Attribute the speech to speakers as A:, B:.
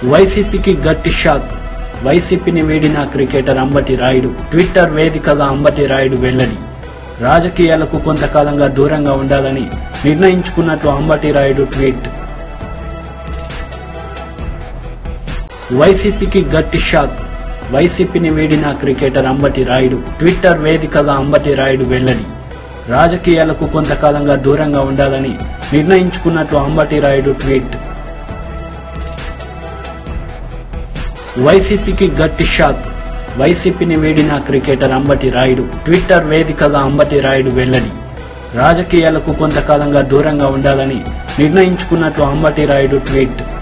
A: వైసీపీకి గట్టి షాక్ వైసీపీని వీడిన క్రికెటర్ అంబటి రాయుడు ట్విట్టర్ వేదికగా అంబటి రాయుడు వెల్లడి రాజకీయాలకు కొంతకాలంగా దూరంగా ఉండాలని నిర్ణయించుకున్నట్లు అంబటి రాయుడు ట్వీట్ వైసీపీకి గట్టి షాక్ వైసీపీని వీడిన క్రికెటర్ అంబటి రాయుడు ట్విట్టర్ వేదికగా అంబటి రాయుడు వెల్లడి రాజకీయాలకు కొంతకాలంగా దూరంగా ఉండాలని నిర్ణయించుకున్నట్లు అంబటి రాయుడు ట్వీట్ వైసీపీకి గట్టి షాక్ వైసీపీని వీడిన క్రికెటర్ అంబటి రాయుడు ట్విట్టర్ వేదికగా అంబటి రాయుడు వెల్లడి రాజకీయాలకు కొంతకాలంగా దూరంగా ఉండాలని నిర్ణయించుకున్నట్లు అంబటి రాయుడు ట్వీట్